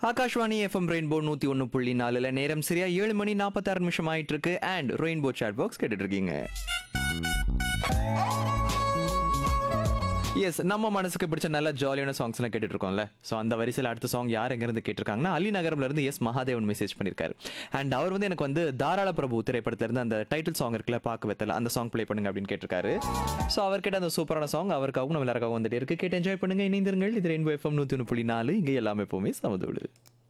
Akashvani FM rainbow நூத்தி ஒன்று புள்ளி நாலுல நேரம் சரியா ஏழு மணி நாற்பத்தாறு நிமிஷம் ஆயிட்டு இருக்கு அண்ட் ரெயின்போ சாட் பாக்ஸ் கேட்டுட்டு இருக்கீங்க எஸ் நம்ம மனசுக்கு பிடிச்ச நல்ல ஜாலியான சாங்ஸ் எல்லாம் கேட்டுட்டு இருக்கோம்ல ஸோ அந்த வரிசையில் அடுத்த சாங் யார் எங்கிருந்து கேட்டிருக்காங்கன்னா அலி நகரம்ல இருந்து எஸ் மகாதேவன் மெசேஜ் பண்ணியிருக்காரு அண்ட் அவர் வந்து எனக்கு வந்து தாராள பிரபு திரைப்படத்துல இருந்து அந்த டைட்டில் சாங் இருக்குல்ல பார்க்க வெத்தல அந்த சாங் ப்ளே பண்ணுங்க அப்படின்னு கேட்டிருக்காரு ஸோ அவர் கேட்ட அந்த சூப்பரான சாங் அவருக்காகவும் நம்ம எல்லாருக்காகவும் வந்துட்டே இருக்கு கேட்டு என்ஜாய் பண்ணுங்க இணைந்திருங்கள் இது ரெயின்போ எஃப்எம் நூற்றி ஒன்று புள்ளி நாலு இங்கே எல்லாமே எப்பவுமே சமதோடு